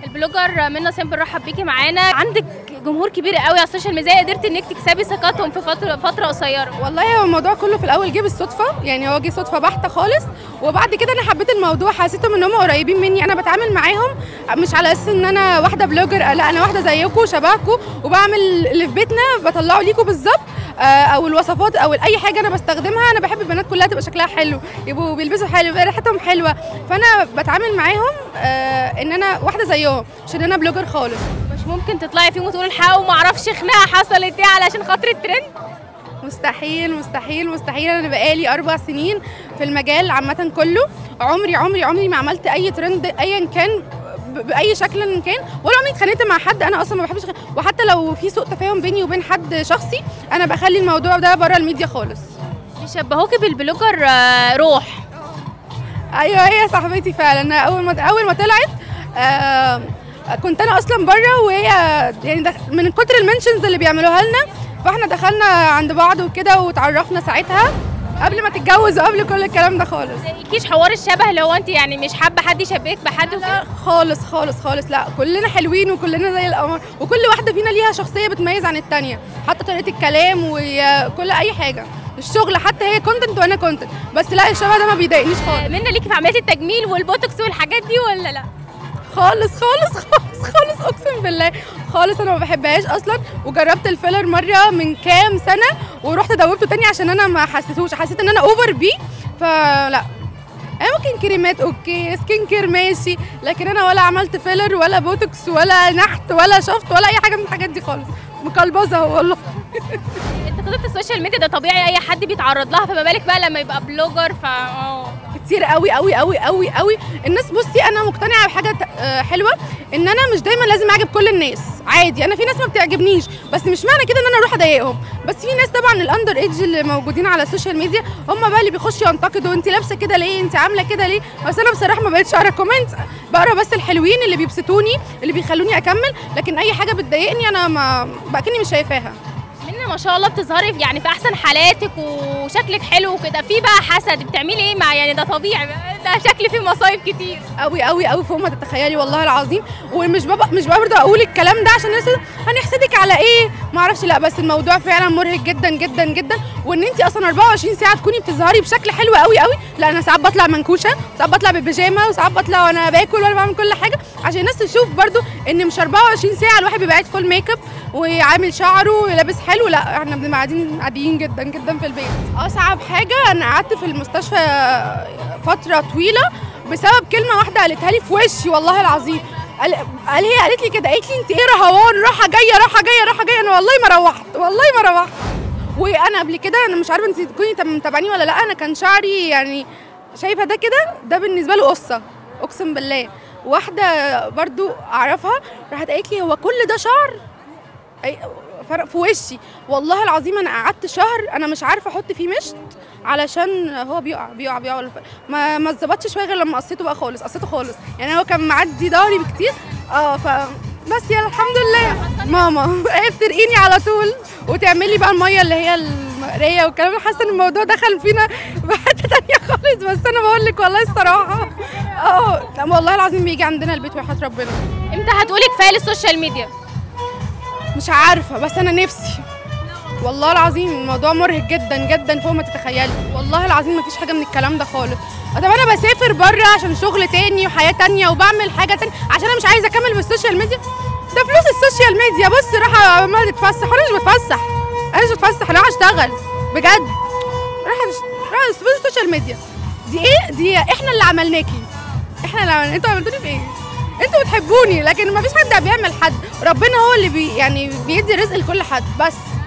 البلوجر منى سامبل رحب بيكي معانا عندك جمهور كبير قوي على السوشيال ميديا قدرتي انك تكسبي ثقتهم في فتره فتره قصيره والله هو الموضوع كله في الاول جه بالصدفه يعني هو جه صدفه بحته خالص وبعد كده انا حبيت الموضوع حسيتهم ان هم قريبين مني انا بتعامل معاهم مش على اساس ان انا واحده بلوجر لا انا واحده زيكم شبهكم وبعمل اللي في بيتنا بطلعه ليكم بالظبط آه، او الوصفات او اي حاجه انا بستخدمها انا بحب البنات كلها تبقى شكلها حلو يبقوا بيلبسوا حلو يبقى ريحتهم حلوه فانا بتعامل معاهم آه، ان انا واحده زيهم مش ان انا بلوجر خالص مش ممكن تطلعي فيهم وتقولي الحق وما اعرفش خناقه حصلت ايه علشان خاطر الترند مستحيل مستحيل مستحيل انا بقالي اربع سنين في المجال عامه كله عمري عمري عمري ما عملت اي ترند ايا كان ب- باي شكل كان ولا عمري اتخانقت مع حد انا اصلا ما بحبش أتخانق. وحتى لو في سوء تفاهم بيني وبين حد شخصي انا بخلي الموضوع ده بره الميديا خالص بيشبهوكي بالبلوجر آه، روح ايوه هي صاحبتي فعلا أنا اول ما اول ما طلعت آه كنت انا اصلا بره وهي يعني دخ... من كتر المنشنز اللي بيعملوها لنا فاحنا دخلنا عند بعض وكده وتعرفنا ساعتها قبل ما تتجوز وقبل كل الكلام ده خالص مفيش حوار الشبه اللي هو انت يعني مش حابه حد يشبهك بحد وكده لا خالص خالص خالص لا كلنا حلوين وكلنا زي القمر وكل واحده فينا ليها شخصيه بتميز عن التانية حتى طريقه الكلام وكل اي حاجه الشغل حتى هي كونتنت وانا كونتنت بس لا الشبه ده ما بيضايقنيش خالص منى ليكي في عمليات التجميل والبوتوكس والحاجات دي ولا لا خالص خالص خالص خالص اقسم بالله خالص انا ما بحبهاش اصلا وجربت الفيلر مره من كام سنه ورحت دوبته تاني عشان انا ما حسيتهوش حسيت ان انا اوفر بيه فلا يعني ممكن كريمات اوكي سكين كير ماشي لكن انا ولا عملت فيلر ولا بوتوكس ولا نحت ولا شفط ولا اي حاجه من الحاجات دي خالص مقلبظه والله انتقادات السوشيال ميديا ده طبيعي اي حد بيتعرض لها فما بالك بقى لما يبقى بلوجر ف اه كتير قوي قوي قوي قوي قوي الناس بصي انا مقتنعه بحاجه ت- آه، حلوه ان انا مش دايما لازم اعجب كل الناس عادي انا في ناس ما بتعجبنيش بس مش معنى كده ان انا اروح اضايقهم بس في ناس طبعا الاندر ايدج اللي موجودين على السوشيال ميديا هم بقى اللي بيخشوا ينتقدوا انت لابسه كده ليه انت عامله كده ليه بس انا بصراحه ما بقتش اقرا كومنت بقرا بس الحلوين اللي بيبسطوني اللي بيخلوني اكمل لكن اي حاجه بتضايقني انا ما بقى كاني مش شايفاها منى ما شاء الله بتظهري في- يعني في احسن حالاتك وشكلك حلو وكده في بقى حسد بتعملي ايه مع يعني ده طبيعي بقى، ده شكلي فيه مصايب كتير قوي قوي قوي فوق ما تتخيلي والله العظيم ومش بابا مش برضه اقول الكلام ده عشان الناس تقول هنحسدك على ايه ما اعرفش لا بس الموضوع فعلا مرهق جدا جدا جدا وان انت اصلا 24 ساعه تكوني بتظهري بشكل حلو قوي قوي لا انا ساعات بطلع منكوشه ساعات بطلع بالبيجامه وساعات بطلع وانا باكل وانا بعمل كل حاجه عشان الناس تشوف برضه ان مش 24 ساعه الواحد بيبقى قاعد فول ميك اب وعامل شعره ولابس حلو لا احنا بنبقى قاعدين عاديين جدا جدا في البيت اصعب حاجه انا قعدت في المستشفى فتره طويله بسبب كلمه واحده قالتها لي في وشي والله العظيم قال, قال هي قالت لي كده قالت لي انت ايه رهوان راحه جايه راحه جايه راحه جايه انا والله ما روحت والله ما روحت وانا قبل كده انا مش عارفه انت تكوني تم- متابعاني ولا لا انا كان شعري يعني شايفه ده كده ده بالنسبه له قصه اقسم بالله واحده برضو اعرفها راحت قالت لي هو كل ده شعر أي فرق في وشي والله العظيم انا قعدت شهر انا مش عارفه احط فيه مشط علشان هو بيقع بيقع بيقع ولا ف- ما ما اتظبطش شويه غير لما قصيته بقى خالص قصيته خالص يعني هو كان معدي ظهري بكتير اه ف بس يلا الحمد لله ماما هي بترقيني على طول وتعملي بقى الميه اللي هي المقريه والكلام ده حاسه ان الموضوع دخل فينا بحته تانية خالص بس انا بقول لك والله الصراحه اه لا والله العظيم بيجي عندنا البيت وحياه ربنا امتى هتقولي كفايه للسوشيال ميديا مش عارفه بس انا نفسي والله العظيم الموضوع مرهق جدا جدا فوق ما تتخيلي والله العظيم مفيش حاجه من الكلام ده خالص طب انا بسافر بره عشان شغل تاني وحياه تانية وبعمل حاجه تانية عشان انا مش عايزه اكمل بالسوشيال ميديا ده فلوس السوشيال ميديا بص راح عماله تتفسح وانا مش بتفسح انا مش بتفسح انا رايحه اشتغل بجد رايحه أشت- رايحه فلوس السوشيال ميديا دي ايه دي احنا اللي عملناكي احنا اللي عملنا انتوا عملتوني بايه انتوا بتحبوني لكن ما فيش حد بيعمل حد ربنا هو اللي بي يعني بيدي رزق لكل حد بس